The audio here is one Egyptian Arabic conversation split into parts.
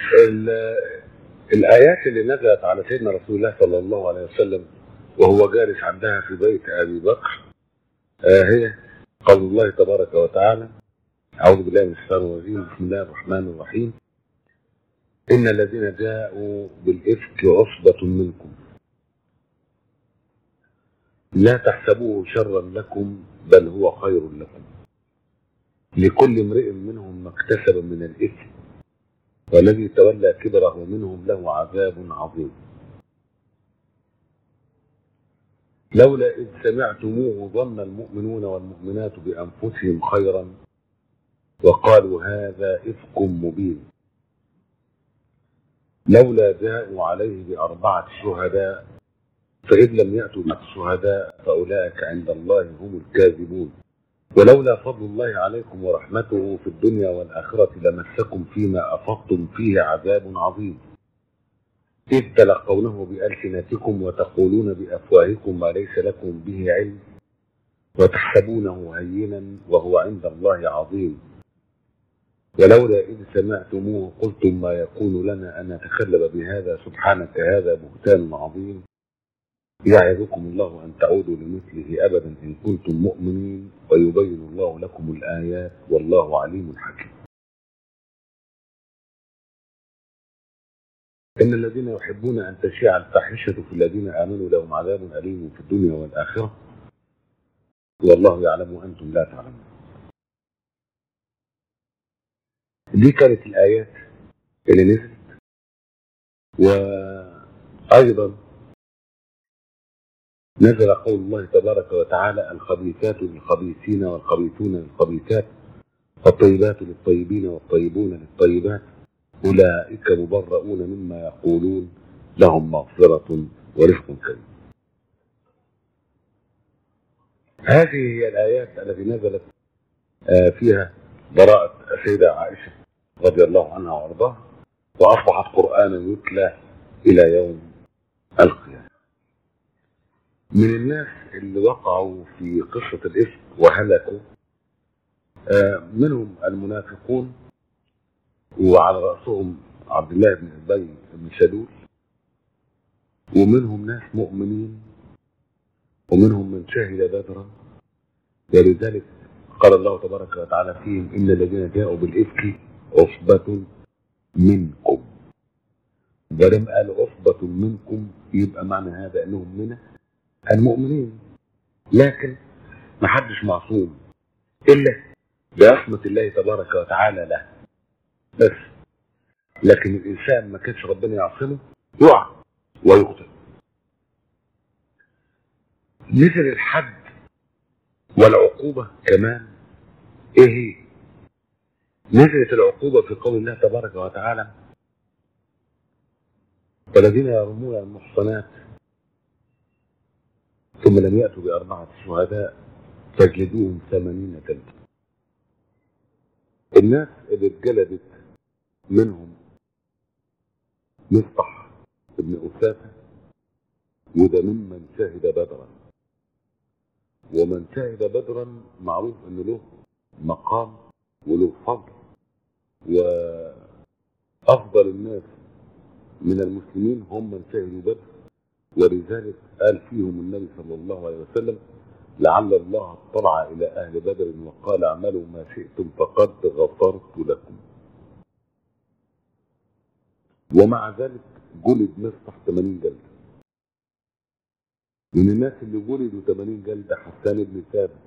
ال- الآيات اللي نزلت على سيدنا رسول الله صلى الله عليه وسلم وهو جالس عندها في بيت أبي بكر آه هي قول الله تبارك وتعالى أعوذ بالله من الشيطان الرجيم بسم الله الرحمن الرحيم إن الذين جاءوا بالإفك عصبة منكم لا تحسبوه شرا لكم بل هو خير لكم لكل امرئ منهم ما اكتسب من الإثم والذي تولى كبره منهم له عذاب عظيم لولا إذ سمعتموه ظن المؤمنون والمؤمنات بأنفسهم خيرا وقالوا هذا إفك مبين لولا جاءوا عليه بأربعة شهداء فإذ لم يأتوا بالشهداء فأولئك عند الله هم الكاذبون ولولا فضل الله عليكم ورحمته في الدنيا والآخرة لمسكم فيما أفضتم فيه عذاب عظيم إذ تلقونه بألسنتكم وتقولون بأفواهكم ما ليس لكم به علم وتحسبونه هينا وهو عند الله عظيم ولولا إذ سمعتموه قلتم ما يكون لنا أن نتكلم بهذا سبحانك هذا بهتان عظيم يعظكم الله أن تعودوا لمثله أبدا إن كنتم مؤمنين ويبين الله لكم الآيات والله عليم حكيم إن الذين يحبون أن تشيع الفاحشة في الذين آمنوا لهم عذاب أليم في الدنيا والآخرة والله يعلم وأنتم لا تعلمون دي كانت الآيات اللي نزلت وأيضا نزل قول الله تبارك وتعالى الخبيثات للخبيثين والخبيثون للخبيثات والطيبات للطيبين والطيبون للطيبات أولئك مبرؤون مما يقولون لهم مغفرة ورزق كريم هذه هي الآيات التي نزلت آه، فيها براءة السيدة عائشة رضي الله عنها وارضاها وأصبحت قرآنا يتلى إلى يوم القيامة من الناس اللي وقعوا في قصة الإفك وهلكوا آه، منهم المنافقون وعلى رأسهم عبد الله بن أبي بن سلول ومنهم ناس مؤمنين ومنهم من شهد بدرا ولذلك قال الله تبارك وتعالى فيهم إن الذين جاءوا بالإفك عصبة منكم ولم قال عصبة منكم يبقى معنى هذا أنهم من المؤمنين لكن ما حدش معصوم إلا برحمة الله تبارك وتعالى له بس لكن الإنسان ما كانش ربنا يعصمه يقع ويقتل نزل الحد والعقوبة كمان ايه هي نزلت العقوبة في قول الله تبارك وتعالى والذين يرمون المحصنات ثم لم يأتوا بأربعة شهداء فاجلدوهم ثمانين جلدة الناس اللي اتجلدت منهم مصطح ابن أسافة وده ممن شهد بدرا ومن شهد بدرا معروف ان له مقام وله فضل وافضل الناس من المسلمين هم من شهدوا بدر ولذلك قال فيهم النبي صلى الله عليه وسلم لعل الله اطلع الى اهل بدر وقال اعملوا ما شئتم فقد غفرت لكم ومع ذلك جلد مصطح 80 جلده من الناس اللي جلدوا 80 جلده حسان بن ثابت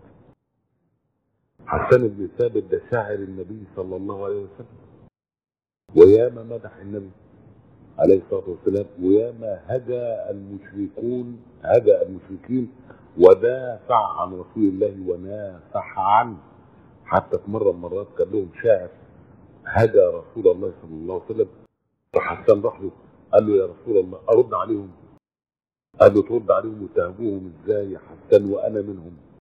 حسان بن ثابت ده شاعر النبي صلى الله عليه وسلم وياما مدح النبي عليه الصلاه والسلام وياما هدى المشركون هدى المشركين ودافع عن رسول الله ونافح عنه حتى في مره من المرات كان لهم شاعر هدى رسول الله صلى الله عليه وسلم فحسان راح له قال له يا رسول الله ارد عليهم قال له ترد عليهم وتهجوهم ازاي يا حسان وانا منهم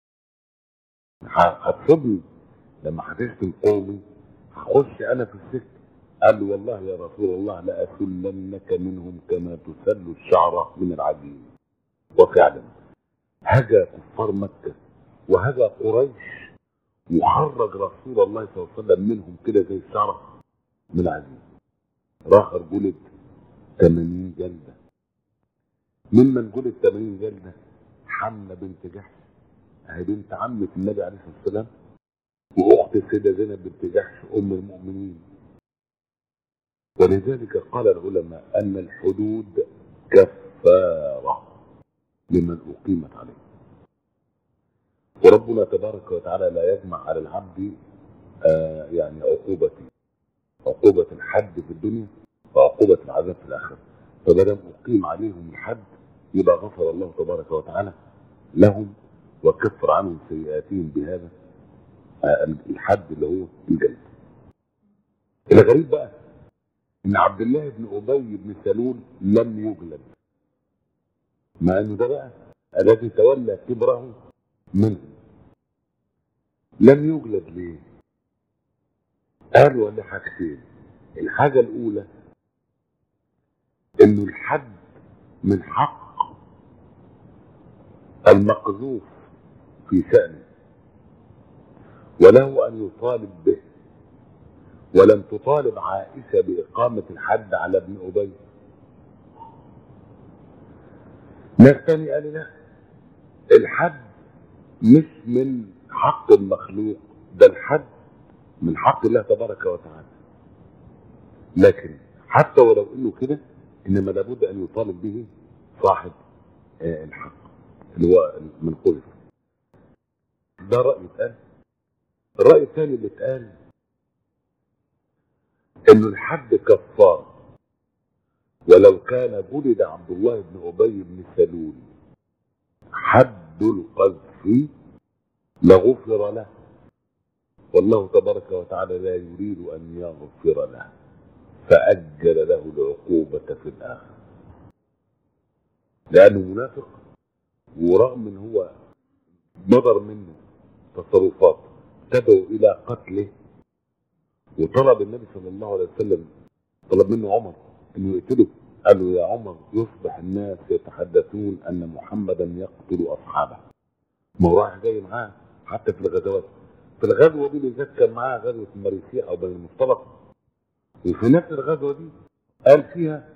ه- هتصدني لما هتشتم قومي هخش انا في السكه قال له والله يا رسول الله لأسلنك منهم كما تسل الشعرة من العجين وفعلا هجا كفار مكة وهجا قريش وخرج رسول الله صلى الله عليه وسلم منهم كده زي الشعرة من العجين راخر جلد 80 جلدة ممن جلد 80 جلدة حملة بنت جحش هي بنت عمة النبي عليه الصلاة والسلام وأخت السيدة زينب بنت جحش أم المؤمنين ولذلك قال العلماء أن الحدود كفارة لمن أقيمت عليه وربنا تبارك وتعالى لا يجمع على العبد آه يعني عقوبة عقوبة الحد في الدنيا وعقوبة العذاب في الآخرة فبدل أقيم عليهم الحد يبقى غفر الله تبارك وتعالى لهم وكفر عنهم سيئاتهم بهذا آه الحد اللي هو الجنة الغريب بقى ان عبد الله بن ابي بن سلول لم يجلد مع انه ده بقى الذي تولى كبره منه لم يجلد ليه قالوا لحاجتين الحاجة الأولى إنه الحد من حق المقذوف في شأنه وله أن يطالب به ولم تطالب عائشة بإقامة الحد على ابن أبي ناس تاني قال لا الحد مش من حق المخلوق ده الحد من حق الله تبارك وتعالى لكن حتى ولو انه كده انما لابد ان يطالب به صاحب آه الحق اللي هو من قذف ده رأي اتقال الرأي الثاني اللي اتقال انه الحد كفار ولو كان جلد عبد الله بن ابي بن سلول حد القذف لغفر له والله تبارك وتعالى لا يريد ان يغفر له فاجل له العقوبه في الاخره لانه منافق ورغم ان هو نظر منه تصرفات تدعو الى قتله وطلب النبي صلى الله عليه وسلم طلب منه عمر انه يقتله قال له يا عمر يصبح الناس يتحدثون ان محمدا يقتل اصحابه ما هو رايح جاي معاه حتى في الغزوات في الغزوه دي بالذات كان معاه غزوه المريسيع او بني المصطلق وفي نفس الغزوه دي قال فيها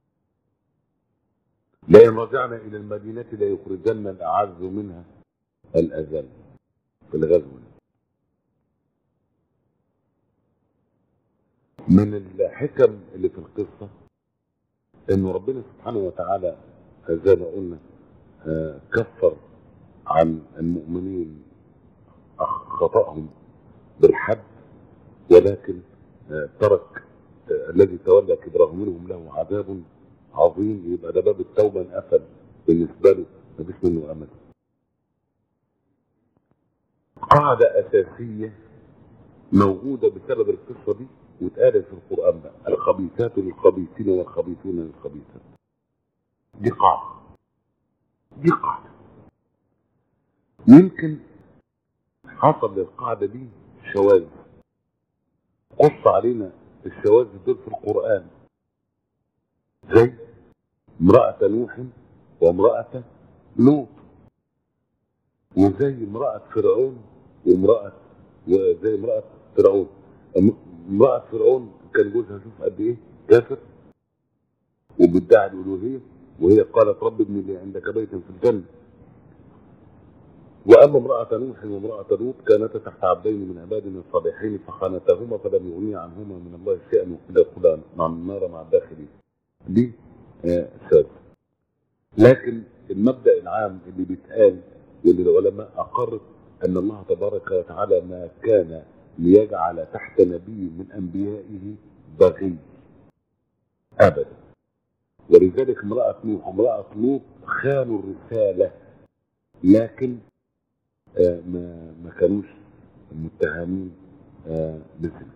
لئن رجعنا الى المدينه ليخرجن الاعز منها الاذل في الغزوه دي من الحكم اللي في القصة انه ربنا سبحانه وتعالى زي ما قلنا كفر عن المؤمنين خطأهم بالحد ولكن ترك الذي تولى كبره منهم له عذاب عظيم يبقى ده باب التوبة انقفل بالنسبة له مفيش منه أمل قاعدة أساسية موجودة بسبب القصة دي واتقالت في القرآن بقى الخبيثات للخبيثين والخبيثون للخبيثات دي قاعدة دي قاعدة يمكن حصل للقاعدة دي شواذ قص علينا الشواذ دول في القرآن زي امرأة نوح وامرأة لوط وزي امرأة فرعون وامرأة وزي امرأة فرعون امرأة فرعون كان جوزها شوف قد ايه كافر وبتدعي الألوهية وهي قالت رب ابن لي عندك بيتا في الجنة وأما امرأة نوح وامرأة لوط كانتا تحت عبدين من عبادنا الصالحين فخانتهما فلم يغني عنهما من الله شيئا وقيل ادخلا مع النار مع الداخلين دي آه سادة لكن المبدأ العام اللي بيتقال واللي العلماء أقرت أن الله تبارك وتعالى ما كان ليجعل تحت نبي من انبيائه بغي ابدا ولذلك امراه نوح وامراه لوط خانوا الرساله لكن آه ما ما كانوش متهمين آه بزنا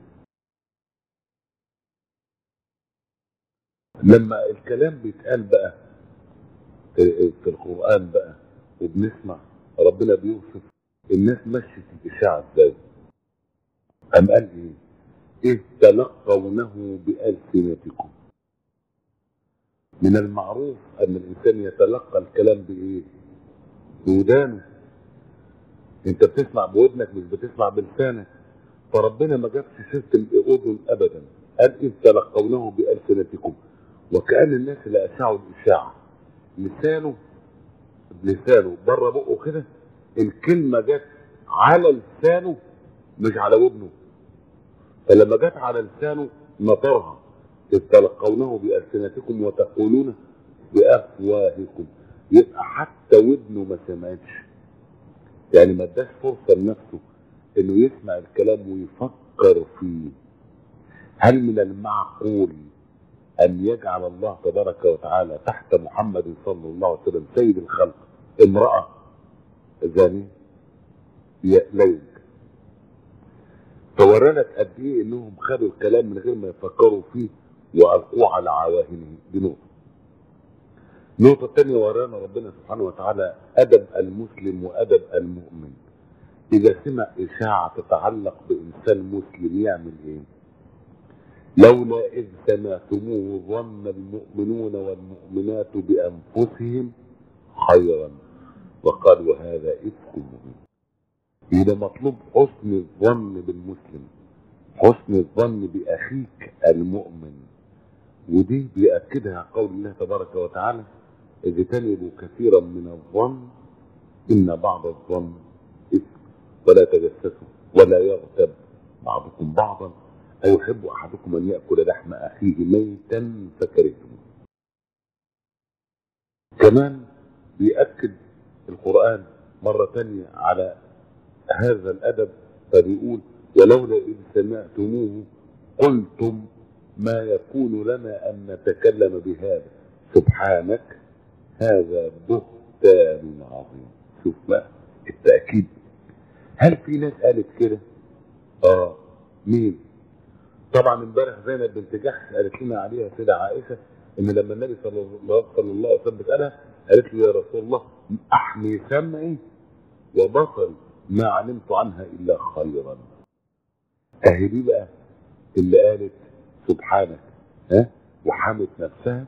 لما الكلام بيتقال بقى في القران بقى وبنسمع ربنا بيوصف الناس مشت الاشاعه ازاي أم قال إيه؟ إذ تلقونه بألسنتكم من المعروف أن الإنسان يتلقى الكلام بإيه؟ بودانه أنت بتسمع بودنك مش بتسمع بلسانك فربنا ما جابش سيرة الأذن أبدا قال إذ تلقونه بألسنتكم وكأن الناس اللي أشاعوا الإشاعة لسانه لسانه بره بقه كده الكلمة جت على لسانه مش على ودنه فلما جت على لسانه نطرها إذ تلقونه بألسنتكم وتقولون بأفواهكم يبقى حتى ودنه ما سمعتش يعني ما اداش فرصة لنفسه انه يسمع الكلام ويفكر فيه هل من المعقول ان يجعل الله تبارك وتعالى تحت محمد صلى الله عليه وسلم سيد الخلق امرأة زانية لا يمكن فورانك قد ايه انهم خدوا الكلام من غير ما يفكروا فيه والقوه على عواهنه دي نقطه النقطة الثانية ورانا ربنا سبحانه وتعالى أدب المسلم وأدب المؤمن إذا سمع إشاعة تتعلق بإنسان مسلم يعمل إيه؟ لولا إذ سمعتموه ظن المؤمنون والمؤمنات بأنفسهم خيرا وقالوا هذا إفك مبين إذا مطلوب حسن الظن بالمسلم حسن الظن بأخيك المؤمن ودي بيأكدها قول الله تبارك وتعالى اجتنبوا كثيرا من الظن إن بعض الظن إثم ولا تجسسوا ولا يغتب بعضكم بعضا أيحب أحدكم أن يأكل لحم أخيه ميتا فكرهتموه كمان بيأكد القرآن مرة تانية على هذا الأدب فبيقول ولولا إذ سمعتموه قلتم ما يكون لنا أن نتكلم بهذا سبحانك هذا بهتان عظيم شوف بقى التأكيد هل في ناس قالت كده؟ اه مين؟ طبعا امبارح زينب بنت جحش قالت لنا عليها سيدة عائشة ان لما النبي صلى الله صلى الله عليه وسلم بتقالها قالت له يا رسول الله احمي سمعي وبصري ما علمت عنها الا خيرا اهي دي بقى اللي قالت سبحانك ها وحمت نفسها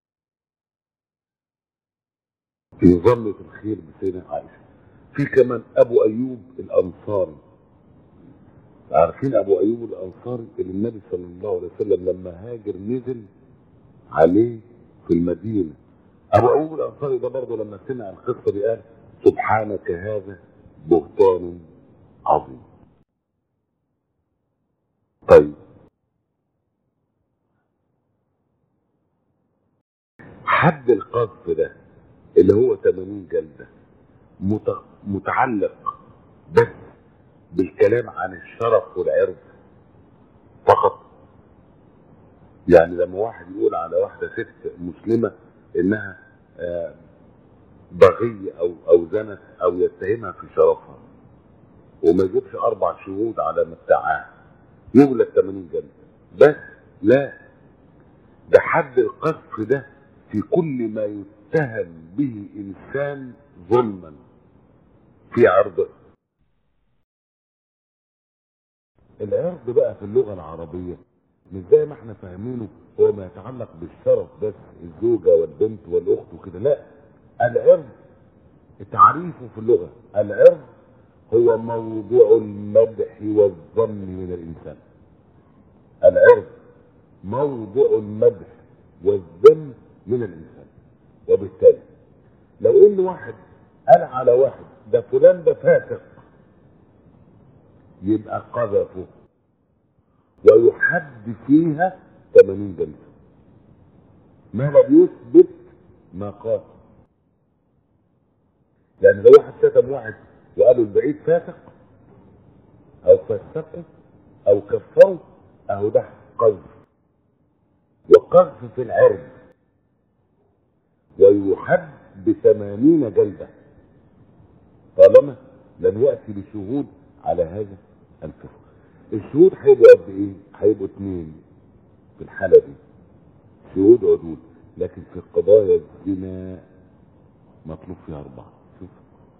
في ظنة الخير بسيدنا عائشة في كمان ابو ايوب الانصاري عارفين ابو ايوب الانصاري اللي النبي صلى الله عليه وسلم لما هاجر نزل عليه في المدينه ابو ايوب الانصاري ده برضه لما سمع القصه دي قال سبحانك هذا بهتان عظيم طيب حد القذف ده اللي هو 80 جلده مت- متعلق بس بالكلام عن الشرف والعرض فقط يعني لما واحد يقول على واحدة ست مسلمة انها آه، بغية او او زنت او يتهمها في شرفها وما يجيبش اربع شهود على ما ادعاها يغلق 80 جلد بس لا ده حد القذف ده في كل ما يتهم به انسان ظلما في عرضه العرض بقى في اللغه العربيه مش زي ما احنا فاهمينه هو ما يتعلق بالشرف بس الزوجه والبنت والاخت وكده لا العرض تعريفه في اللغه العرض هو موضوع المدح والظن من الانسان العرض موضوع المدح والذم من الانسان وبالتالي لو ان واحد قال على واحد ده فلان ده فاسق يبقى قذفه ويحد فيها 80 جلسة ما لم يثبت ما قال يعني لو واحد شتم واحد وقالوا البعيد فاسق او فسقه او كفره اهو ده قذف وقذف في العرض ويحد بثمانين جلدة طالما لم يأتي بشهود على هذا الفسق الشهود هيبقوا قد ايه؟ هيبقوا اثنين في الحالة دي شهود عدول لكن في قضايا الزنا مطلوب فيها أربعة شوف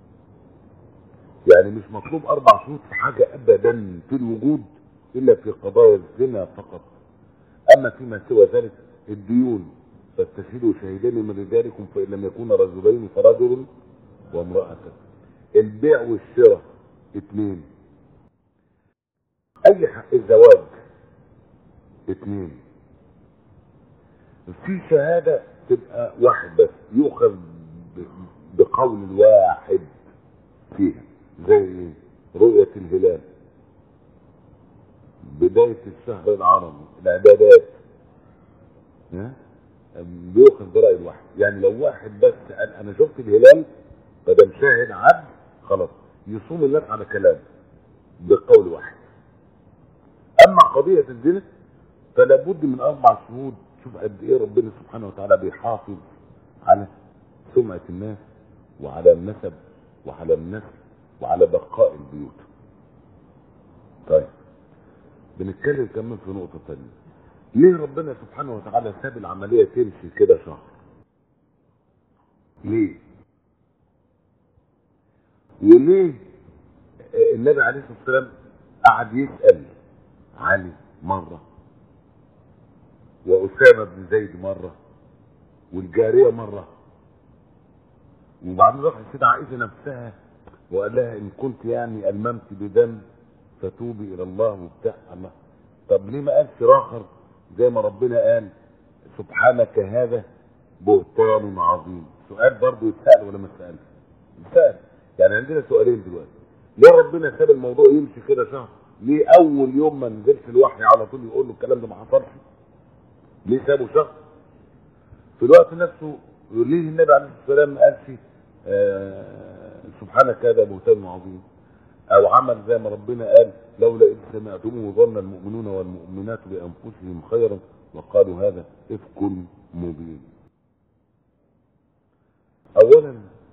يعني مش مطلوب أربع شهود في حاجة أبدا في الوجود إلا في قضايا الزنا فقط أما فيما سوى ذلك الديون فاستشهدوا شهيدين من رجالكم فإن لم يكونا رجلين فرجل وامرأة البيع والشراء اثنين أي حق الزواج اتنين في شهادة تبقى واحد بس يؤخذ ب- بقول واحد فيها زي ايه؟ رؤية الهلال بداية الشهر العربي العبادات ها؟ بيؤخذ برأي الواحد يعني لو واحد بس قال انا شفت الهلال فده مشاهد عبد خلاص يصوم الناس على كلامه بقول واحد اما قضية الزنا فلا بد من اربع شهود شوف قد ايه ربنا سبحانه وتعالى بيحافظ على سمعة الناس وعلى النسب وعلى النسل وعلى بقاء البيوت طيب بنتكلم كمان في نقطة تانية ليه ربنا سبحانه وتعالى ساب العملية تمشي كده شهر ليه وليه النبي عليه الصلاة والسلام قعد يسأل علي مرة وأسامة بن زيد مرة والجارية مرة وبعدين راح السيدة عائشة نفسها وقال لها إن كنت يعني ألممت بدم فتوبي إلى الله وبتاع الله طب ليه ما قالش راخر زي ما ربنا قال سبحانك هذا بهتان عظيم سؤال برضه يتسأل ولا ما يتسألش؟ يتسأل يعني عندنا سؤالين دلوقتي ليه ربنا ساب الموضوع يمشي كده شهر؟ ليه أول يوم ما نزلش الوحي على طول يقول له الكلام ده ما حصلش؟ ليه سابه شهر؟ في الوقت نفسه ليه النبي عليه الصلاه والسلام ما قالش آه سبحانك هذا بهتان عظيم او عمل زي ما ربنا قال لولا اذ سمعتموه ظن المؤمنون والمؤمنات بانفسهم خيرا وقالوا هذا افك مبين اولا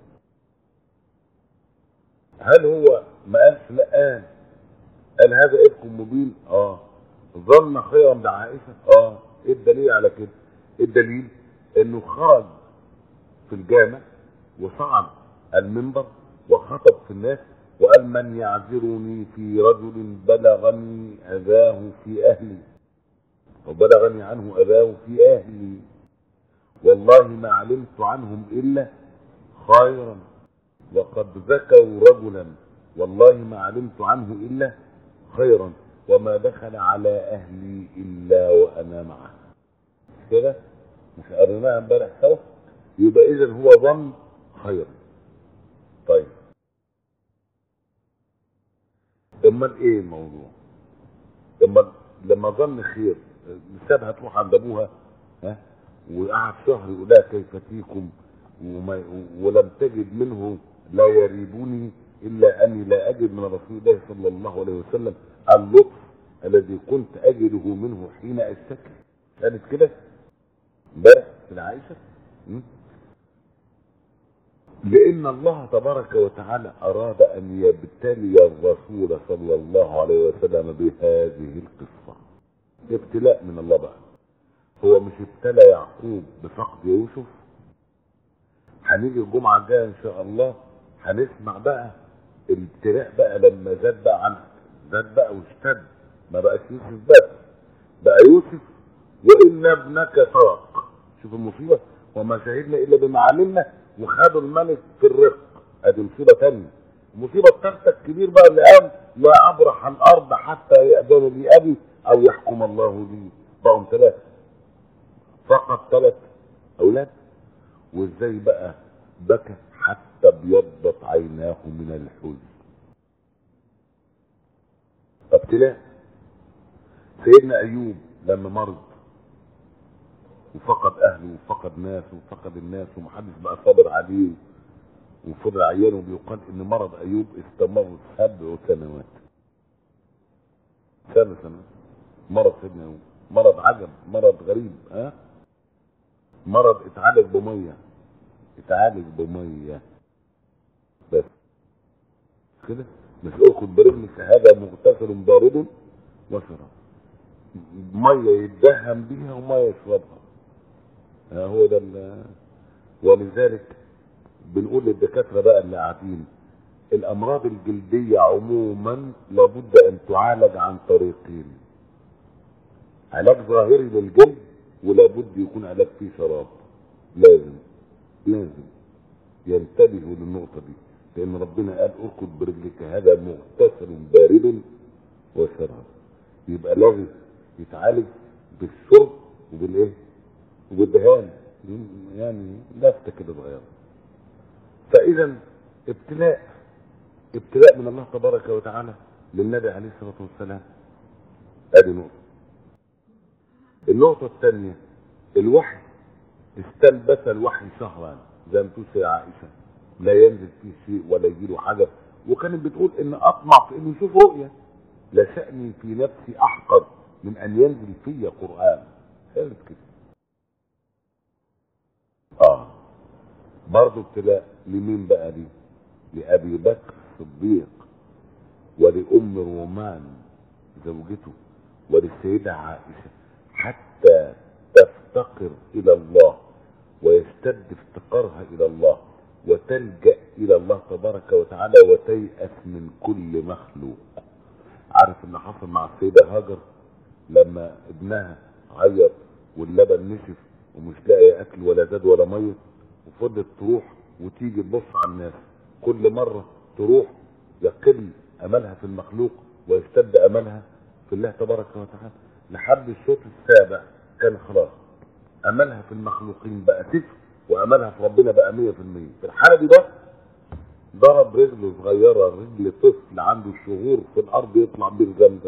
هل هو ما قالش لا قال قال هذا افك مبين اه ظن خيرا بعائشه اه ايه الدليل على كده الدليل انه خرج في الجامع وصعد المنبر وخطب في الناس وقال من يعذرني في رجل بلغني اذاه في اهلي وبلغني عنه اذاه في اهلي والله ما علمت عنهم الا خيرا وقد ذكروا رجلا والله ما علمت عنه الا خيرا وما دخل على اهلي الا وانا معه كده مش قريناها امبارح سوا يبقى اذا هو ظن خيرا طيب امال ايه الموضوع لما لما ظن خير سابها تروح عند ابوها ها وقعد شهر يقول لها كيف فيكم وما ولم تجد منه لا يريبني الا اني لا اجد من رسول الله صلى الله عليه وسلم اللطف الذي كنت اجده منه حين اشتكي كانت كده امبارح في عائشه م? لان الله تبارك وتعالى اراد ان يبتلي الرسول صلى الله عليه وسلم بهذه القصه ابتلاء من الله بقى هو مش ابتلى يعقوب بفقد يوسف هنيجي الجمعه الجايه ان شاء الله هنسمع بقى الابتلاء بقى لما زاد بقى عن زاد بقى واشتد ما بقاش يوسف بس بقى يوسف وان ابنك سرق شوف المصيبه وما شهدنا الا بما علمنا وخدوا الملك في الرق ادي مصيبه ثانيه المصيبه الثالثه الكبير بقى اللي قام لا ابرح الارض حتى ياذن لي ابي او يحكم الله لي بقوا ثلاثه فقط ثلاث اولاد وازاي بقى بكى حتى ابيضت عيناه من الحزن ابتلاء سيدنا ايوب لما مرض وفقد اهله وفقد ناسه وفقد الناس ومحدش بقى صابر عليه وفضل عيانه بيقال ان مرض ايوب استمر سبع سنوات سبع سنوات مرض سيدنا ايوب مرض عجب مرض غريب ها مرض اتعالج بميه اتعالج بميه بس كده مش اخد برجلك هذا مغتسل بارد وشرب ميه يتدهن بيها وميه يشربها ها هو ده ولذلك بنقول للدكاتره بقى اللي قاعدين الامراض الجلديه عموما لابد ان تعالج عن طريقين علاج ظاهري للجلد ولابد يكون علاج فيه شراب لازم لازم ينتبهوا للنقطه دي لان ربنا قال اركض برجلك هذا مغتسل بارد وشراب يبقى لازم يتعالج بالشرب وبالايه وبالدهان يعني لفته كده صغيره فاذا ابتلاء ابتلاء من الله تبارك وتعالى للنبي عليه الصلاه والسلام ادي نقطه النقطه الثانيه الوحي استلبس الوحي شهرا زي ما تقول يا عائشه لا ينزل فيه شيء ولا يجيله حاجه وكانت بتقول ان اطمع في انه يشوف رؤيه لشأني في نفسي احقر من ان ينزل في قران قالت كده اه برضه ابتلاء لمين بقى دي لابي بكر الصديق ولام رومان زوجته وللسيده عائشه حتى تفتقر الى الله ويشتد افتقارها الى الله وتلجا الى الله تبارك وتعالى وتيأس من كل مخلوق عارف اللي حصل مع السيده هاجر لما ابنها عيط واللبن نشف ومش لاقي اكل ولا زاد ولا ميه وفضلت تروح وتيجي تبص على الناس كل مره تروح يقل املها في المخلوق ويشتد املها في الله تبارك وتعالى لحد الشوط السابع كان خلاص املها في المخلوقين بقى صفر واملها في ربنا بقى 100% في الحاله دي بقى ضرب رجل صغيره رجل طفل عنده شهور في الارض يطلع بيه زمزم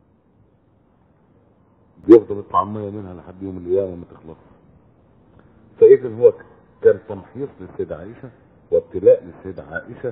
بيفضل يطلع الميه منها لحد يوم القيامه ما تخلص فاذا هو كان تمحيص للسيده عائشه وابتلاء للسيده عائشه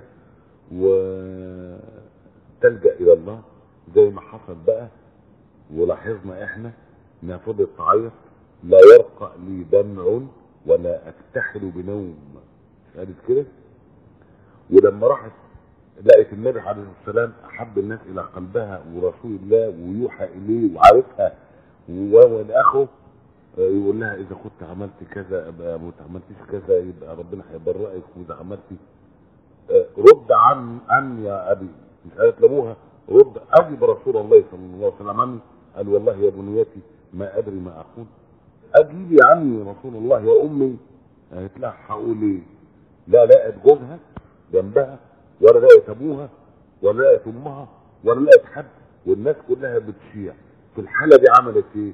وتلجا الى الله زي ما حصل بقى ولاحظنا احنا انها فضلت تعيط لا يرقى لي دمع ولا اكتحل بنوم قالت كده ولما راحت لقت النبي عليه الصلاه والسلام احب الناس الى قلبها ورسول الله ويوحى اليه وعارفها والى اخره يقول لها اذا كنت عملت كذا ابقى ما عملتيش كذا يبقى ربنا هيبرئك واذا عملتي رد عن عن يا ابي مش قالت لابوها رد اجب رسول الله صلى الله عليه وسلم عني قال والله يا بنيتي ما ادري ما اقول اجيبي عني رسول الله يا امي قالت لها هقول ايه لا لقت جوزها جنبها ولا لقت ابوها ولا لقت امها ولا لقت حد والناس كلها بتشيع في الحاله دي عملت ايه؟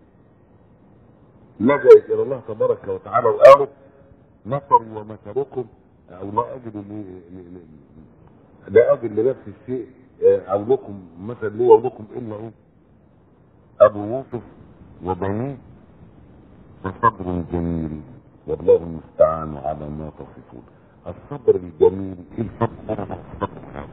لجأت الى الله تبارك وتعالى وقالت مكروا ومكركم او لا اجد لا اجد لنفس الشيء او لكم مثل لي ولكم الا ايه؟ ابو يوسف وبنيه وصبر جميل والله المستعان على ما تصفون الصبر الجميل ايه الفرق بين الصبر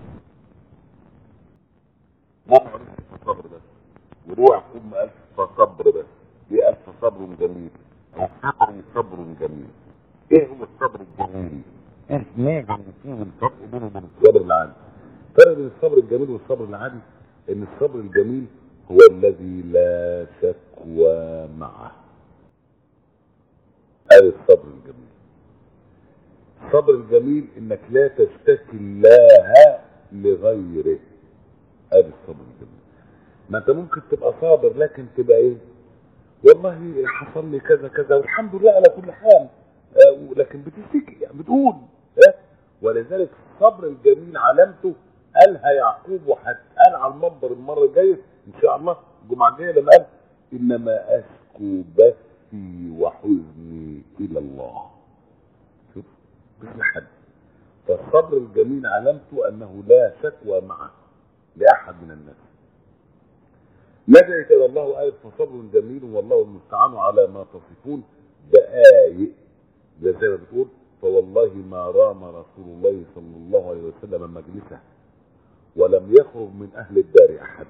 ما عرفت الصبر بس ولو يعقوب ما قالش فصبر بس ليه قال فصبر جميل الصبر صبر جميل ايه هو الصبر الجميل؟ ايه ماذا فيه الفرق بينه وبين الصبر العادي؟ الفرق بين الصبر الجميل والصبر العادي ان الصبر الجميل هو الذي لا شكوى معه ادي الصبر الجميل الصبر الجميل انك لا تشتكي الله لغيره ادي الصبر الجميل ما انت ممكن تبقى صابر لكن تبقى ايه والله حصل لي كذا كذا والحمد لله على كل حال آه لكن بتشتكي يعني بتقول آه ولذلك الصبر الجميل علامته قالها يعقوب وهتقال على المنبر المره الجايه ان شاء الله الجمعه الجايه لما قال انما اشكو بثي وحزني الى الله شوف مش لحد فالصبر الجميل علامته انه لا شكوى معه لاحد من الناس لجأت الى الله وقالت فصبر جميل والله المستعان على ما تصفون دقائق زي ما بتقول فوالله ما رام رسول الله صلى الله عليه وسلم مجلسه ولم يخرج من اهل الدار احد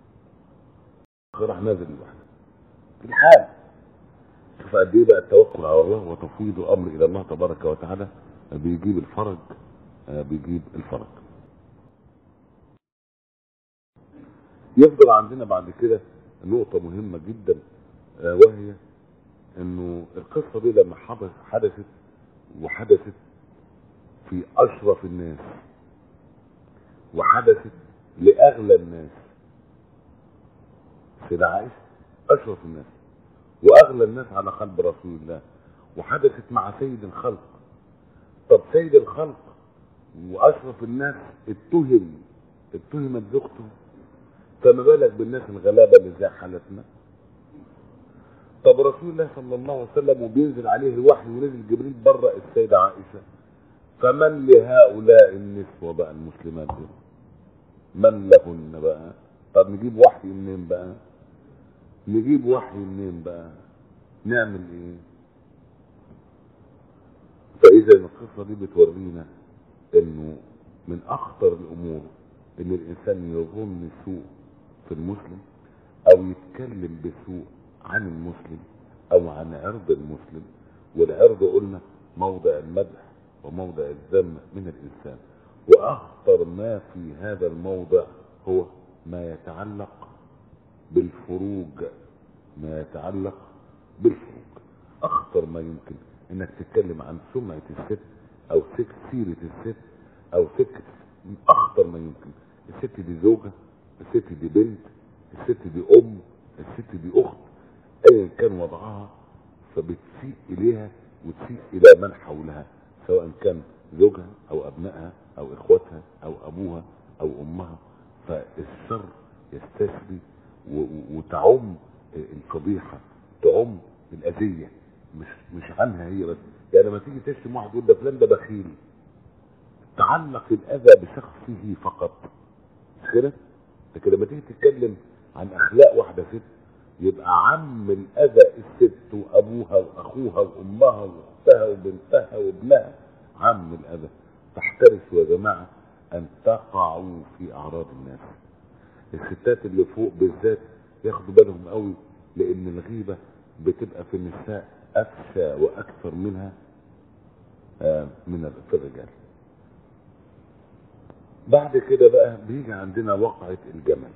راح نازل لوحده في الحال شوف قد ايه بقى التوكل على الله وتفويض الامر الى الله تبارك وتعالى بيجيب الفرج بيجيب الفرج يفضل عندنا بعد كده نقطة مهمة جدا وهي انه القصة دي لما حدثت وحدثت في اشرف الناس وحدثت لاغلى الناس سيدة عائشة اشرف الناس واغلى الناس على قلب رسول الله وحدثت مع سيد الخلق طب سيد الخلق واشرف الناس اتهم اتهمت زوجته فما بالك بالناس الغلابه اللي زي حالتنا طب رسول الله صلى الله عليه وسلم وبينزل عليه الوحي ونزل جبريل بره السيدة عائشة فمن لهؤلاء النسوة بقى المسلمات دول من لهن بقى طب نجيب وحي منين بقى نجيب وحي منين بقى نعمل ايه فاذا القصة دي بتورينا انه من اخطر الامور ان الانسان يظن سوء في المسلم او يتكلم بسوء عن المسلم او عن عرض المسلم والعرض قلنا موضع المدح وموضع الذم من الانسان واخطر ما في هذا الموضع هو ما يتعلق بالفروج ما يتعلق بالفروج اخطر ما يمكن انك تتكلم عن سمعة الست او سك سيرة الست او سكة اخطر ما يمكن الست دي زوجة الست دي بنت الست دي ام الست دي اخت ايا كان وضعها فبتسيء اليها وتسيء الى من حولها سواء كان زوجها او ابنائها او اخواتها او ابوها او امها فالشر يستسري و- و- وتعم الفضيحه تعم الاذيه مش مش عنها هي بس يعني لما تيجي تشتم واحد يقول ده فلان ده بخيل تعلق الاذى بشخصه فقط مش كده؟ لكن لما تيجي تتكلم عن اخلاق واحده ست يبقى عم الاذى الست وابوها واخوها وامها واختها وبنتها وابنها عم الاذى فاحترسوا يا جماعه ان تقعوا في اعراض الناس الستات اللي فوق بالذات ياخدوا بالهم قوي لان الغيبه بتبقى في النساء افشى واكثر منها آه، من في الرجال بعد كده بقى بيجي عندنا وقعة الجمل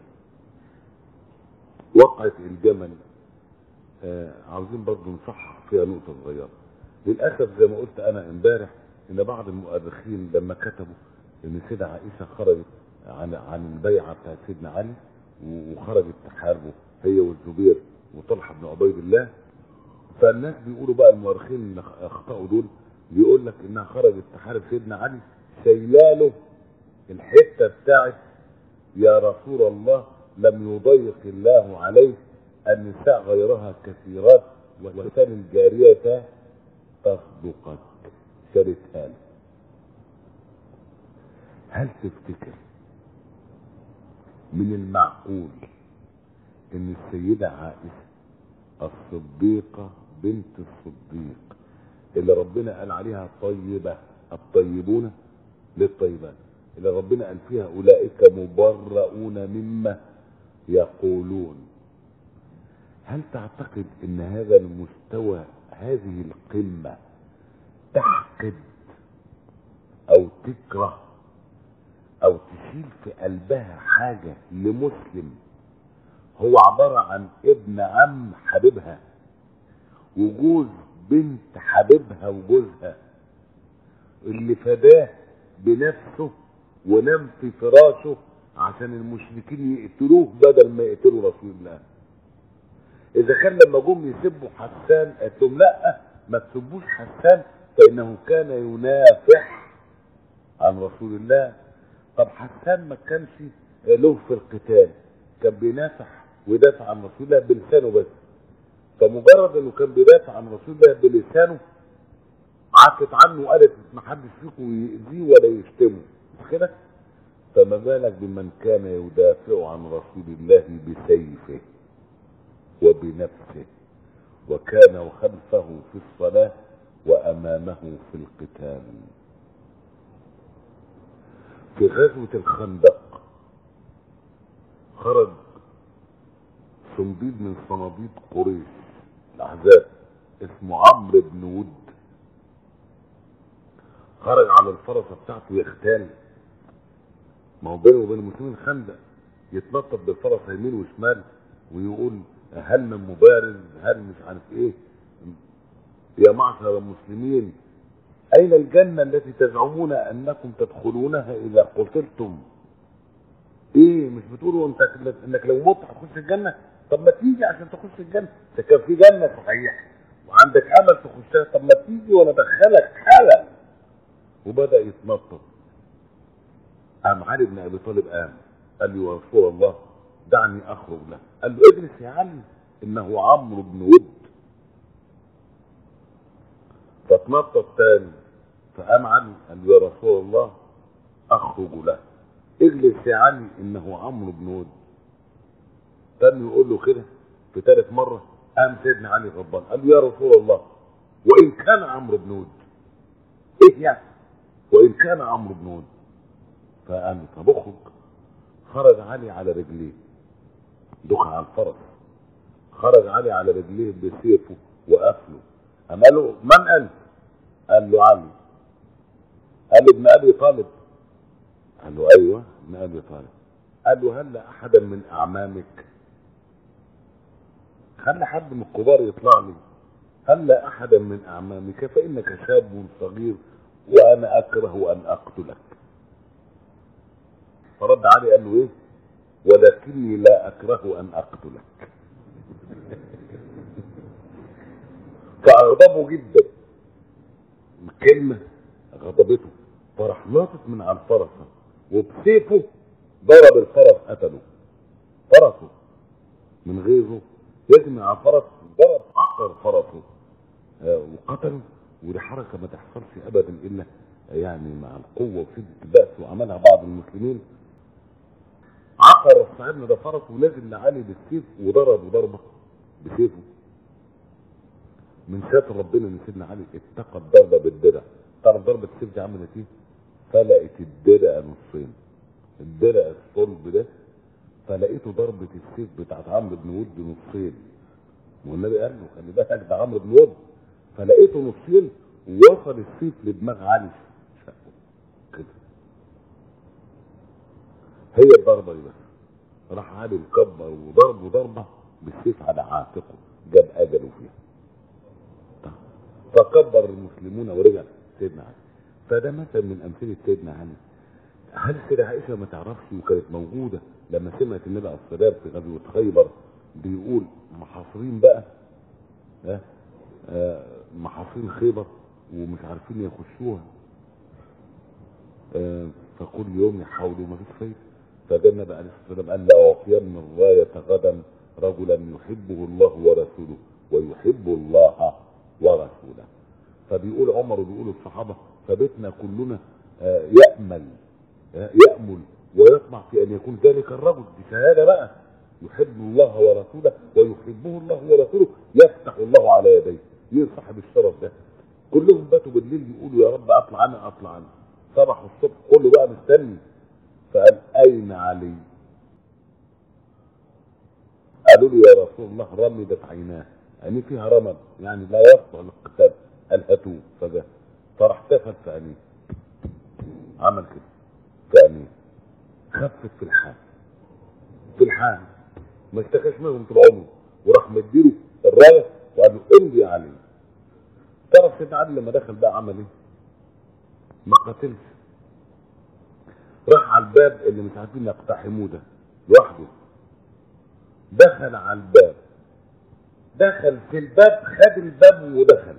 وقعة الجمل آه عاوزين برضو نصحح فيها نقطة صغيرة للأسف زي ما قلت أنا امبارح إن بعض المؤرخين لما كتبوا إن سيدة عائشة خرجت عن عن البيعة بتاعت سيدنا علي وخرجت تحاربه هي والزبير وطلحة بن عبيد الله فالناس بيقولوا بقى المؤرخين اللي اخطأوا دول بيقول لك إنها خرجت تحارب سيدنا علي شايلاله الحته بتاعت يا رسول الله لم يضيق الله عليه النساء غيرها كثيرات وكان الجارية تصدقك شريتها له هل تفتكر من المعقول ان السيدة عائشة الصديقة بنت الصديق اللي ربنا قال عليها طيبة الطيبون للطيبات اللي ربنا قال فيها اولئك مبرؤون مما يقولون هل تعتقد ان هذا المستوى هذه القمة تحقد او تكره او تشيل في قلبها حاجة لمسلم هو عبارة عن ابن عم حبيبها وجوز بنت حبيبها وجوزها اللي فداه بنفسه ونام في فراشه عشان المشركين يقتلوه بدل ما يقتلوا رسول الله اذا كان لما جم يسبوا حسان قالت لهم لا ما تسبوش حسان فانه كان ينافح عن رسول الله طب حسان ما كانش له في القتال كان بينافح ويدافع عن رسول الله بلسانه بس فمجرد انه كان بيدافع عن رسول الله بلسانه عكت عنه وقالت ما حدش فيكم يأذيه ولا يشتمه مش كده فما بالك بمن كان يدافع عن رسول الله بسيفه وبنفسه وكان خلفه في الصلاة وأمامه في القتال في غزوة الخندق خرج صنديد من صناديد قريش الأحزاب اسمه عمرو بن ود خرج على الفرسة بتاعته يختال ما هو بينه وبين المسلمين خندق يتنطط بالفرس يمين وشمال ويقول هل من مبارز هل مش عارف ايه يا معشر المسلمين اين الجنة التي تزعمون انكم تدخلونها اذا قتلتم ايه مش بتقولوا انت انك لو مت هتخش الجنة طب ما تيجي عشان تخش الجنة ده كان في جنة صحيح وعندك امل تخشها طب ما تيجي وانا ادخلك حالا وبدأ يتنطط قام علي بن ابي طالب قام قال له يا رسول الله دعني اخرج له قال له اجلس يا علي انه عمرو بن ود فتنطط تاني فقام علي قال له يا رسول الله اخرج له اجلس يا علي انه عمرو بن ود تاني يقول له كده في ثالث مره قام سيدنا علي غضبان قال له يا رسول الله وان كان عمرو بن ود ايه يعني وان كان عمرو بن ود فقام طب اخرج خرج علي على رجليه دخل على الفرس خرج علي على رجليه بسيفه وقفله قام قال له من انت؟ قال له علي قال له ابن ابي طالب قال له ايوه ابن ابي طالب قال له هل احدا من اعمامك خلي حد من الكبار يطلع لي هل احدا من اعمامك فانك شاب صغير وانا اكره ان اقتلك فرد علي قال له ايه ولكني لا اكره ان اقتلك فاغضبه جدا الكلمه غضبته فراح ناطط من على الفرس وبسيفه ضرب الفرس قتله فرسه من غيره يجمع على الفرس ضرب عقر فرسه آه، وقتله ودي حركه ما تحصلش ابدا الا يعني مع القوه وشده البأس وعملها بعض المسلمين عقر صاحبنا ده فرسه ونزل لعلي بالسيف وضربه ضربه بسيفه من ساتر ربنا ان سيدنا علي اتقى الضربه بالدرع تعرف ضربه السيف دي عملت ايه؟ فلقت الدرع نصين الدرع الصلب ده فلقيته ضربه السيف بتاعت عمرو بن ود نصين والنبي قال له خلي بالك ده عمرو بن ود فلقيته نصين ووصل السيف لدماغ علي شقه كده هي الضربه دي بس راح علي مكبر وضربه ضربه بالسيف على عاتقه جاب اجله فيها فكبر المسلمون ورجع سيدنا علي فده مثل من امثله سيدنا علي هل السيدة عائشة ما تعرفش وكانت موجودة لما سمعت النبي عليه السلام في غزوة خيبر بيقول محاصرين بقى ها آه محاصرين خيبر ومش عارفين يخشوها آه فكل يوم يحاولوا ما فيش خير فجاء النبي عليه الصلاة والسلام قال لأعطين الراية غدا رجلا يحبه الله ورسوله ويحب الله ورسوله فبيقول عمر وبيقول الصحابة فبيتنا كلنا آه، يأمل آه، يأمل ويطمع في أن يكون ذلك الرجل دي شهادة بقى يحب الله ورسوله ويحبه الله ورسوله يفتح الله على يديه مين صاحب الشرف ده كلهم باتوا بالليل يقولوا يا رب اطلع انا اطلع انا صبح الصبح كله بقى مستني فقال اين علي قالوا له يا رسول الله رمدت عيناه عينيه فيها رمد يعني لا يصلح للقتال قال هاتوه فجاء فراح تفت في عينيه عمل كده في عينيه خفت في الحال في الحال ما اشتكاش منهم طول عمره وراح مديله الرايه وقال له امضي عليه تعرف سيدنا علي لما دخل بقى عمل ايه؟ ما قتلش راح على الباب اللي مش عارفين يقتحموه ده لوحده دخل على الباب دخل في الباب خد الباب ودخل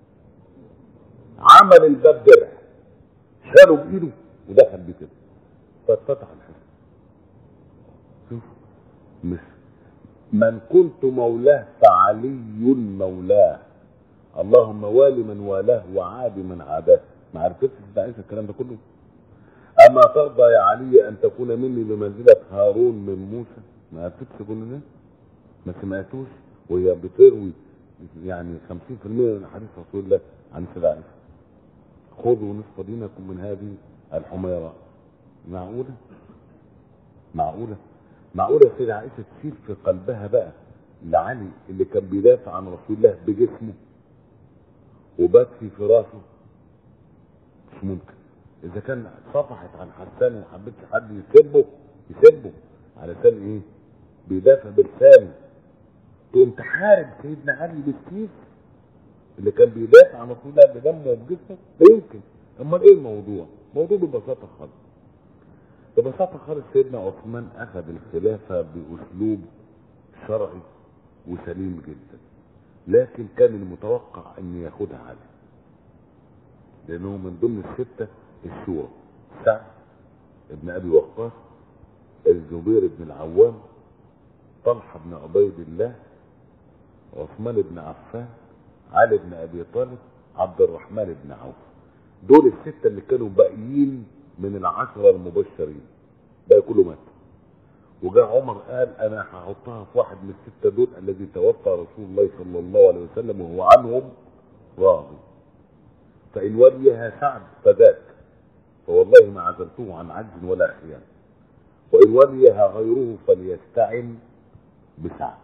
عمل الباب درع شاله بايده ودخل بيه كده فاتفتح الحصن شوف مش من كنت مولاه فعلي مولاه اللهم والي من والاه وعادي من عاداه ما عرفتش عيسى الكلام ده كله اما ترضى يا علي ان تكون مني بمنزله هارون من موسى ما عرفتش كل ده ما سمعتوش وهي بتروي يعني 50% من حديث رسول الله عن سيدة عائشة خذوا نصف دينكم من هذه الحميراء معقولة معقولة معقولة سيدة عائشة تشيل في قلبها بقى لعلي اللي كان بيدافع عن رسول الله بجسمه وبات في فراشه مش ممكن اذا كان صفحت عن حسان وما حبتش حد يسبه يسبه علشان ايه بيدافع بلسانه تقوم تحارب سيدنا علي بالسيف اللي كان بيدافع عن رسول الله بدمه وبجسمه لا يمكن امال ايه الموضوع موضوع ببساطه خالص ببساطه خالص سيدنا عثمان اخذ الخلافه باسلوب شرعي وسليم جدا لكن كان المتوقع ان ياخدها علي لانه من ضمن السته الشورى سعد ابن ابي وقاص الزبير بن العوام طلحه بن عبيد الله عثمان بن عفان علي بن ابي طالب عبد الرحمن بن عوف دول الستة اللي كانوا باقيين من العشرة المبشرين بقى كله مات وجاء عمر قال انا هحطها في واحد من الستة دول الذي توفى رسول الله صلى الله عليه وسلم وهو عنهم راضي فإن وليها سعد فذاك فوالله ما عزلته عن عجز ولا خيانة وإن وليها غيره فليستعن بسعد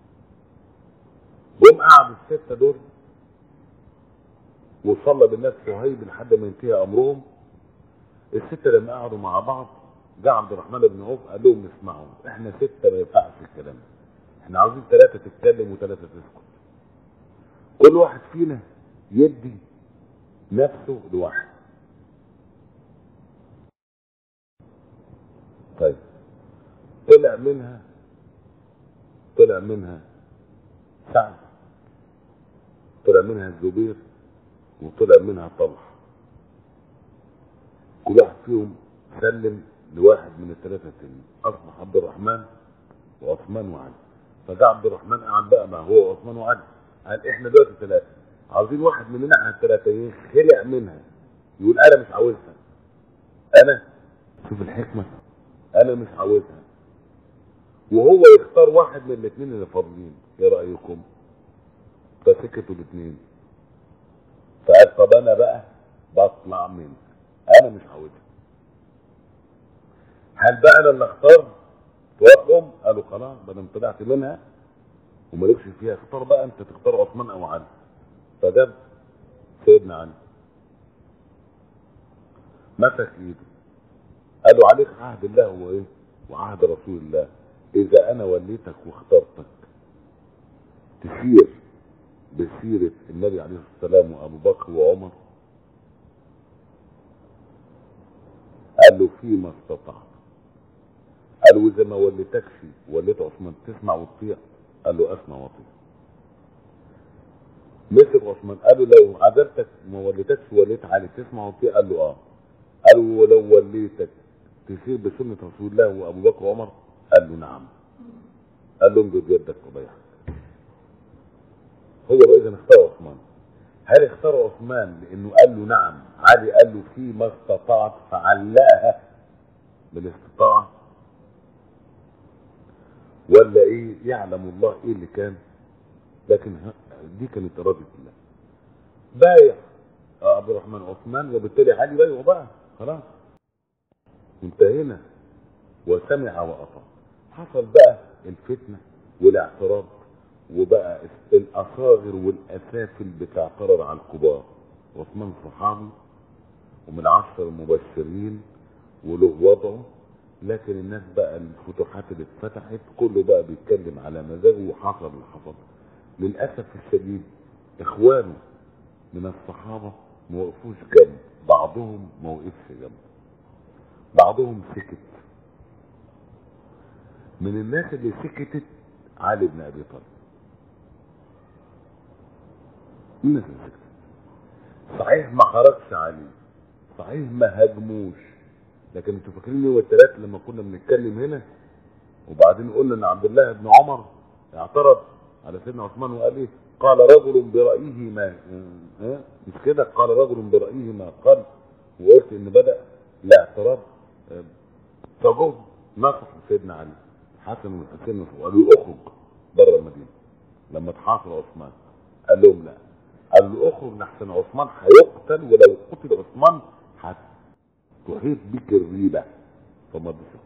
جم قعدوا الستة دول وصلى بالناس صهيب لحد ما ينتهي أمرهم الستة لما قعدوا مع بعض جاء عبد الرحمن بن عوف قال لهم اسمعوا احنا ستة ما ينفعش الكلام احنا عاوزين ثلاثة تتكلم وثلاثة تسكت كل واحد فينا يدي نفسه لواحد طيب طلع منها طلع منها سعد طلع منها الزبير وطلع منها طلحه كل واحد فيهم سلم لواحد من الثلاثه التانيين اصبح عبد الرحمن وعثمان وعلي فجاء عبد الرحمن قعد بقى ما هو عثمان وعلي قال احنا دلوقتي ثلاثه عاوزين واحد مننا على الثلاثه يخلع منها يقول انا مش عاوزها انا شوف الحكمه انا مش عاوزها وهو يختار واحد من الاثنين اللي فاضلين ايه رايكم فسكتوا الاثنين فقال طب انا بقى بطلع منك انا مش عاوزها هل بقى انا اللي اختار توافقهم قالوا خلاص ما دام طلعت منها ومالكش فيها اختار بقى انت تختار عثمان او علي فجاب سيدنا علي مسك ايده قال له عليك عهد الله وايه وعهد رسول الله اذا انا وليتك واخترتك تسير بسيرة النبي عليه الصلاة والسلام وابو بكر وعمر قال له فيما استطعت قال له اذا ما وليتكش وليت عثمان تسمع وتطيع قال له اسمع واطيع مسك عثمان قال له لو عدلتك ما وليتكش وليت علي تسمع وتطيع قال له اه قال له ولو وليتك تسير بسنة رسول الله وابو بكر وعمر قال له نعم قال له امجد يدك وبيعك هو بقى اذا اختار عثمان هل اختار عثمان لانه قال له نعم علي قال له فيما استطعت فعلقها بالاستطاعه ولا ايه يعلم الله ايه اللي كان لكن دي كانت اراده الله بايع عبد الرحمن عثمان وبالتالي علي بايعه بقى خلاص انتهينا وسمع واطاع حصل بقى الفتنه والاعتراض وبقى الاصاغر والاسافل بتعترض على الكبار عثمان صحابي ومن عشر المبشرين وله وضعه لكن الناس بقى الفتوحات اللي اتفتحت كله بقى بيتكلم على مزاجه وحصل اللي حصل للاسف الشديد اخوانه من الصحابه ما وقفوش جنب بعضهم ما وقفش جنب بعضهم سكت من الناس اللي سكتت علي بن ابي طالب الناس اللي سكتت صحيح ما خرجش عليه صحيح ما هاجموش لكن انتوا فاكرين يوم الثلاث لما كنا بنتكلم هنا وبعدين قلنا ان عبد الله بن عمر اعترض على سيدنا عثمان وقال ايه قال رجل برأيه ما ها مش كده قال رجل برأيه ما قال وقلت ان بدأ الاعتراض فجم نصح سيدنا علي حسن والحسين وقالوا له اخرج بره المدينه لما تحاصر عثمان قال لهم لا قال له اخرج لحسن عثمان هيقتل ولو قتل عثمان هتحيط بك الريبه فما بشر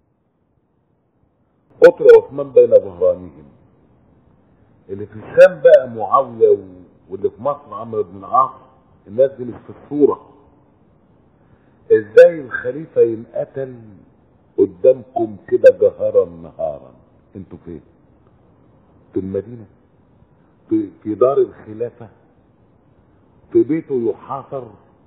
قتل عثمان بين ظهرانهم اللي في الشام بقى معاويه واللي في مصر عمرو بن العاص الناس دي مش في الصوره ازاي الخليفه ينقتل قدامكم كده جهرا نهارا انتوا فين في المدينه في, في دار الخلافه في بيته يحاصر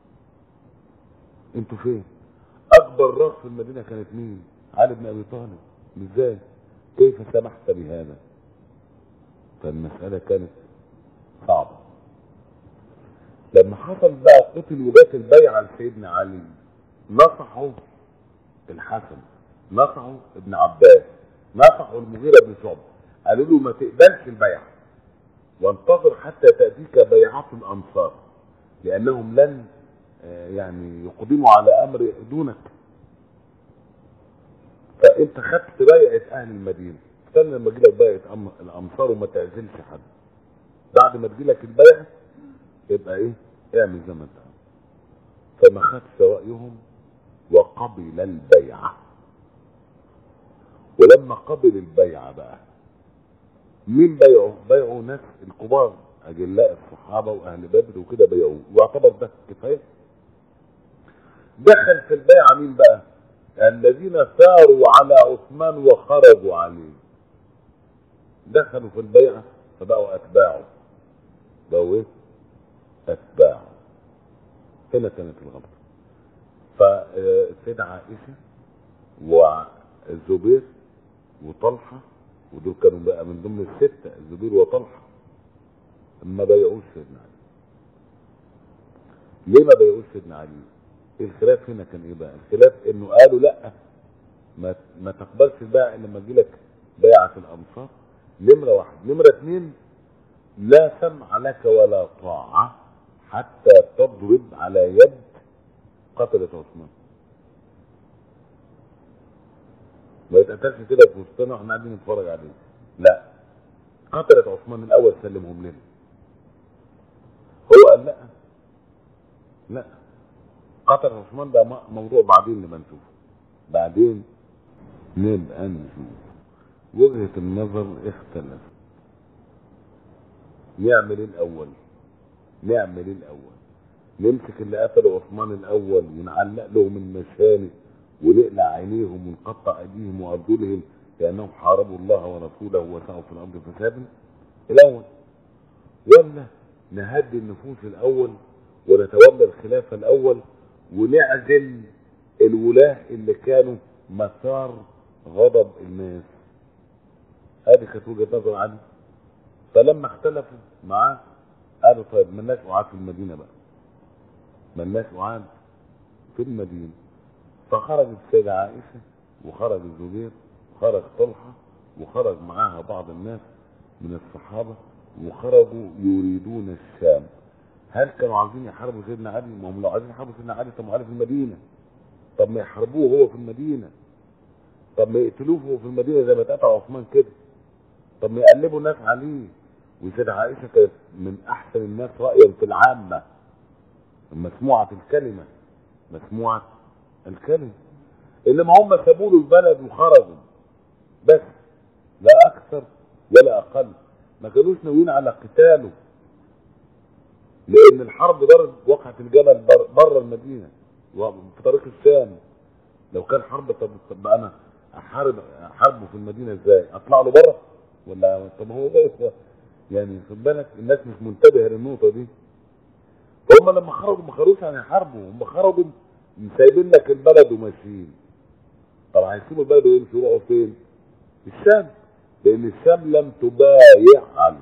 انتوا فين اكبر راس في المدينه كانت مين علي بن ابي طالب ازاي كيف سمحت بهذا فالمساله كانت صعبه لما حصل بقى قتل وجات البيعه لسيدنا علي نصحوا الحسن نصحوا ابن عباس نصحوا المغيرة بن شعبة قالوا له ما تقبلش البيعة وانتظر حتى تأتيك بيعات الأنصار لانهم لن آه، يعني يقدموا على امر دونك فانت خدت بيعه اهل المدينه استنى لما تجيلك بيعه أم- الامصار وما تعزلش حد بعد ما تجيلك البيعه يبقى ايه اعمل زي ما انت عاوز. فما خدش رايهم وقبل البيعه ولما قبل البيعه بقى مين بيعوا بيعوا ناس الكبار اجلاء الصحابه واهل بدر وكده بيعوه واعتبر ده كفايه دخل في البيعه مين بقى الذين ساروا على عثمان وخرجوا عليه دخلوا في البيعه فبقوا اتباعه بقوا ايه اتباعه هنا كانت الغلطه فالسيدة عائشة والزبير وطلحة ودول كانوا بقى من ضمن الستة الزبير وطلحة ما بيعوش سيدنا علي ليه ما بيعوش سيدنا علي الخلاف هنا كان ايه بقى الخلاف انه قالوا لا ما ما تقبلش البيع الا لما تجيلك بيعة الانصار نمرة واحد نمرة اتنين لا سمع لك ولا طاعة حتى تضرب على يد قتلة عثمان ما يتقتلش كده في وسطنا واحنا قاعدين نتفرج عليه لا قتلة عثمان الاول سلمهم لنا هو قال لا لا قتل عثمان ده م- موضوع بعدين نبقى نشوفه بعدين نبقى نشوف وجهة النظر اختلفت نعمل ايه الاول نعمل ايه الاول نمسك اللي قتلوا عثمان الاول ونعلق لهم المشانق ونقلع عينيهم ونقطع ايديهم وارجلهم لانهم حاربوا الله ورسوله وسعوا في الارض فسادا الاول ولا نهدي النفوس الاول ونتولى الخلافه الاول ونعزل الولاه اللي كانوا مسار غضب الناس هذه كانت وجهه نظر علي فلما اختلفوا معاه قالوا طيب ملناش وعاد في المدينه بقى ملناش وعاد في المدينه فخرجت السيده عائشه وخرج الزبير وخرج طلحه وخرج معاها بعض الناس من الصحابه وخرجوا يريدون الشام هل كانوا عايزين يحاربوا سيدنا علي؟ ما هم لو عايزين يحاربوا سيدنا علي طب ما علي في المدينه طب ما يحاربوه وهو في المدينه طب ما يقتلوه وهو في المدينه زي ما اتقتل عثمان كده طب ما يقلبوا الناس عليه وسيدة عائشة كانت من أحسن الناس رأيا في العامة مسموعة الكلمة مسموعة الكلمة إنما هم سابوا له البلد وخرجوا بس لا أكثر ولا أقل ما كانوش ناويين على قتاله لأن الحرب ضرب وقعت الجبل بر- بره المدينة وفي طريق الشام لو كان حرب طب طب أنا أحارب أحاربه في المدينة إزاي؟ أطلع له بره؟ ولا طب هو ده يعني خد بالك الناس مش منتبهه للنقطه دي هم لما خرجوا ما خرجوش عن يحاربوا هم خرجوا سايبين لك البلد وماشيين طب هيسيبوا البلد ويمشوا يروحوا فين؟ الشام لان الشام لم تبايع علي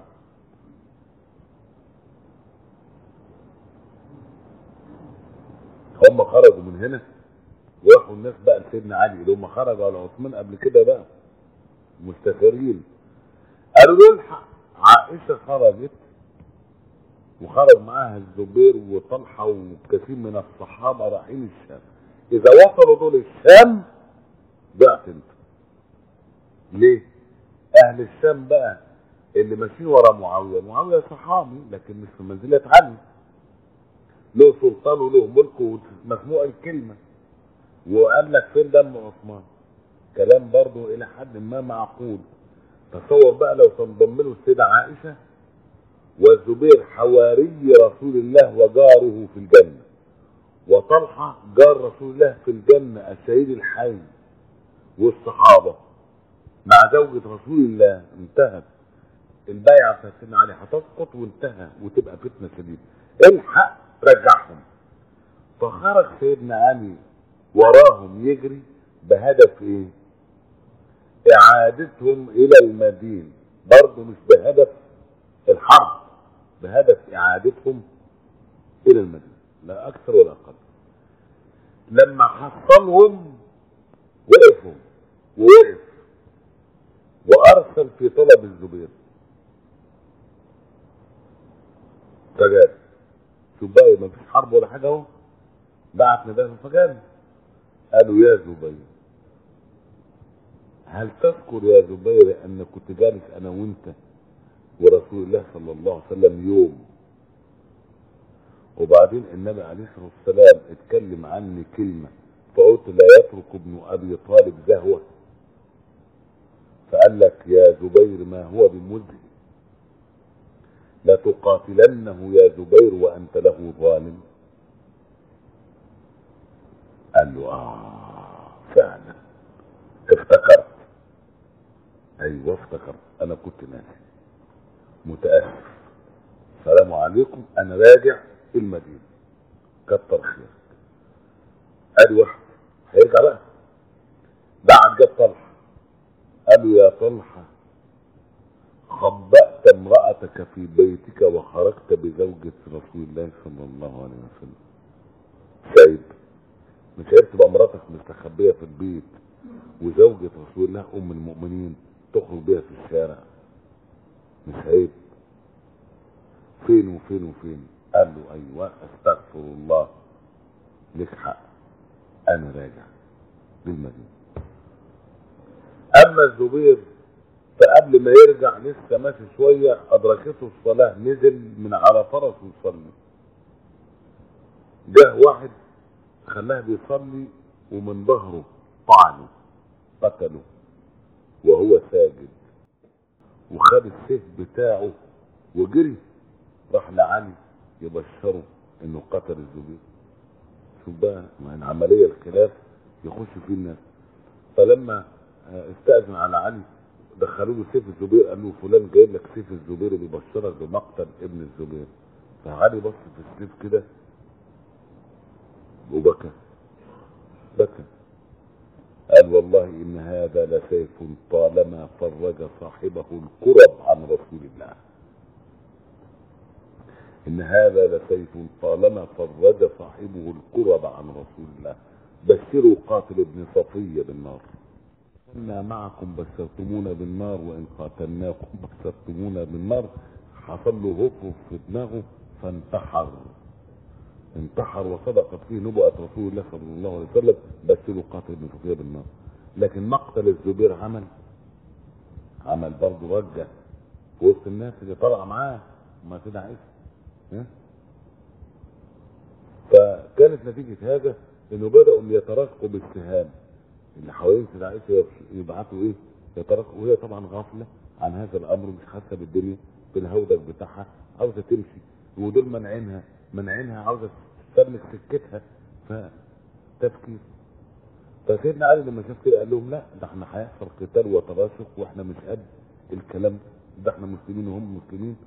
هم خرجوا من هنا وراحوا الناس بقى لسيدنا علي اللي هم خرجوا على عثمان قبل كده بقى مستثارين قالوا له الحق عائشه خرجت وخرج معاها الزبير وطلحه وكثير من الصحابه رايحين الشام اذا وصلوا دول الشام ضعت انت ليه؟ اهل الشام بقى اللي ماشيين ورا معاويه معاويه صحابي لكن مش في منزله علي له سلطان وله ملك ومسموع الكلمه وقال لك فين دم عثمان كلام برضه الى حد ما معقول تصور بقى لو تنضم له السيده عائشه والزبير حواري رسول الله وجاره في الجنه وطلحه جار رسول الله في الجنه الشهيد الحي والصحابه مع زوجة رسول الله انتهت البيعة بتاعت سيدنا علي هتسقط وانتهى وتبقى فتنة شديدة الحق رجعهم فخرج سيدنا علي وراهم يجري بهدف ايه اعادتهم الى المدينة برضه مش بهدف الحرب بهدف اعادتهم الى المدينة لا اكثر ولا اقل لما حصلهم وقفوا ووقف وارسل في طلب الزبير فجاب شوف بقى ما فيش حرب ولا حاجه اهو بعت نداء فجاب قالوا يا زبير هل تذكر يا زبير ان كنت جالس انا وانت ورسول الله صلى الله عليه وسلم يوم وبعدين النبي عليه الصلاه والسلام اتكلم عني كلمه فقلت لا يترك ابن ابي طالب زهوه فقال لك يا زبير ما هو بمزه لتقاتلنه يا زبير وانت له ظالم قال له اه فعلا افتكرت ايوه افتكرت انا كنت ناسي متاسف السلام عليكم انا راجع المدينه كتر خيرك ادي واحد هيرجع بقى بعد جاب طلحه قال له يا طلحه خبأت امرأتك في بيتك وخرجت بزوجة رسول الله صلى الله عليه وسلم سيد مش عيب تبقى مراتك مستخبية في البيت وزوجة رسول الله أم المؤمنين تخرج بيها في الشارع مش عيب فين وفين وفين قال له أيوة أستغفر الله لك حق أنا راجع للمدينة أما الزبير فقبل ما يرجع لسه ماشي شوية أدركته الصلاة نزل من على فرس ويصلي جه واحد خلاه بيصلي ومن ظهره طعنه قتله وهو ساجد وخد السيف بتاعه وجري راح لعلي يبشره انه قتل الزبير شوف بقى ما العملية الخلاف يخش فيه الناس فلما استأذن على علي دخلوا له سيف الزبير قال له فلان جايب لك سيف الزبير بيبشرك بمقتل ابن الزبير فعلي بص في السيف كده وبكى بكى قال والله ان هذا لسيف طالما فرج صاحبه الكرب عن رسول الله ان هذا لسيف طالما فرج صاحبه الكرب عن رسول الله بشروا قاتل ابن صفية بالنار كنا معكم بشرتمونا بالنار وان قاتلناكم بشرتمونا بالنار حصل له هف في دماغه فانتحر انتحر وصدقت فيه نبوءة رسول الله صلى الله عليه وسلم بشروا قاتل ابن صفية بالنار لكن مقتل الزبير عمل عمل برضه رجع في وسط الناس اللي طلع معاه ما كده عايز ها؟ فكانت نتيجة هذا انه بدأوا يترقوا بالسهام اللي حوالين سيدة عائشة يبعتوا ايه يترقوا وهي طبعا غافلة عن هذا الامر مش حاسة بالدنيا بالهودج بتاعها عاوزة تمشي ودول منعينها منعينها عاوزة تسلك سكتها فتفكير فسيدنا علي لما شاف كده قال لهم لا ده احنا هيحصل قتال وتراشق واحنا مش قد الكلام ده ده احنا مسلمين وهم مسلمين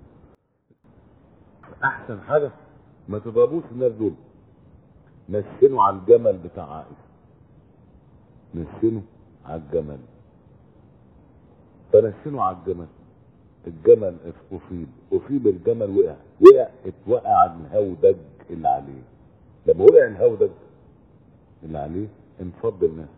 احسن حاجه ما تضربوش الناس دول نشنوا على الجمل بتاع عائشه نشنوا على الجمل فنشنوا على الجمل الجمل اصيب اصيب الجمل وقع وقع اتوقع عن الهودج اللي عليه لما وقع الهودج اللي عليه انفض الناس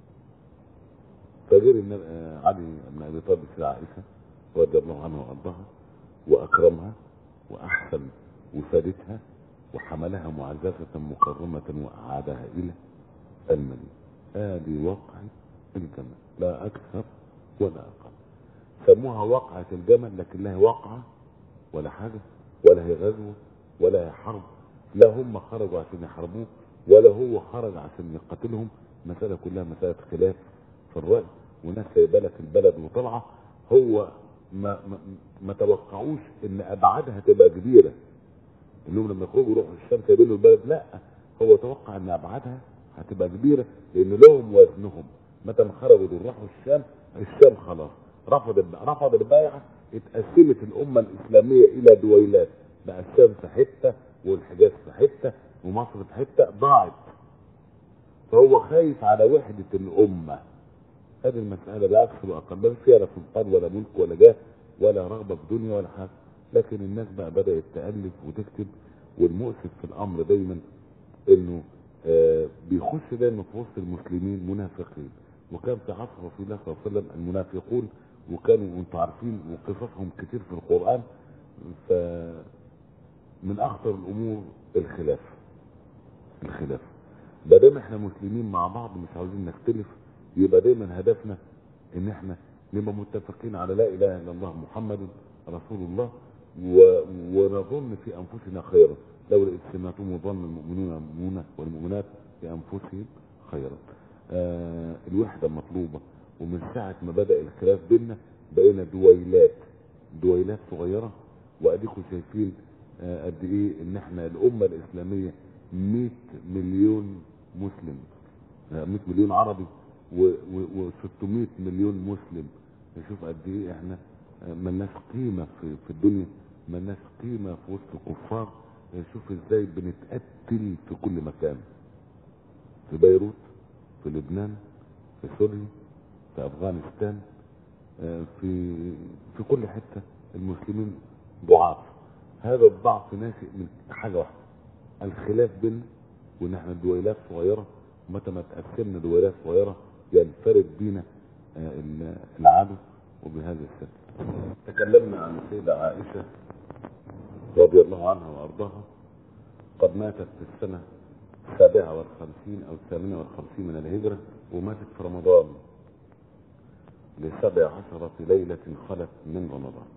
فجري علي بن ابي طالب سيدة عائشه رضي الله عنها وارضاها واكرمها واحسن وفادتها وحملها معززة مكرمة وأعادها إلى المدينة هذه وقعة الجمل لا أكثر ولا أقل سموها وقعة الجمل لكن لا هي وقعة ولا حاجة ولا هي غزوة ولا هي حرب لا هم خرجوا عشان يحاربوه ولا هو خرج عشان يقاتلهم مسألة كلها مسألة خلاف في الرأي وناس سايبه لك البلد وطالعة هو ما, ما, ما توقعوش ان ابعادها تبقى كبيره انهم لما يخرجوا يروحوا الشام سايبين البلد لا هو توقع ان ابعادها هتبقى كبيره لان لهم وزنهم متى ما خرجوا دول راحوا الشام الشام خلاص رفض رفض البيعه اتقسمت الامه الاسلاميه الى دويلات بقى الشام في حته والحجاز في حته ومصر في حته ضاعت فهو خايف على وحده الامه هذه المسألة لا أكثر وأقل لا فيها لا سلطان ولا ملك ولا جاه ولا رغبة في دنيا ولا حاجة لكن الناس بقى بدأت تألف وتكتب والمؤسف في الأمر دايما إنه آه بيخش دايما في وسط المسلمين منافقين وكان في عصر رسول الله صلى الله عليه وسلم المنافقون وكانوا انتم عارفين وقصصهم كتير في القرآن ف من اخطر الامور الخلاف الخلاف ما دام احنا مسلمين مع بعض مش عاوزين نختلف يبقى دايما هدفنا ان احنا نبقى متفقين على لا اله الا الله محمد رسول الله و... ونظن في انفسنا خيرا لو الاجتماعتم ظن المؤمنون والمؤمنات والمؤمنات في انفسهم خيرا آه الوحده مطلوبه ومن ساعه ما بدا الخلاف بيننا بقينا دويلات دويلات صغيره واديكم شايفين آه قد ايه ان احنا الامه الاسلاميه 100 مليون مسلم آه 100 مليون عربي و600 مليون مسلم نشوف قد ايه احنا آه، ملناش قيمه في, في الدنيا ملناش قيمه في وسط الكفار شوف ازاي بنتقتل في كل مكان في بيروت في لبنان في سوريا في افغانستان آه، في في كل حته المسلمين ضعاف هذا الضعف ناشئ من حاجه واحده الخلاف بيننا وان احنا دويلات صغيره متى ما تقسمنا دويلات صغيره ينفرد بينا آه، ال- العدو وبهذا الشكل تكلمنا عن السيده عائشه رضي الله عنها وارضاها قد ماتت في السنه السابعه والخمسين او الثامنه والخمسين من الهجره وماتت في رمضان لسبع عشرة ليلة خلت من رمضان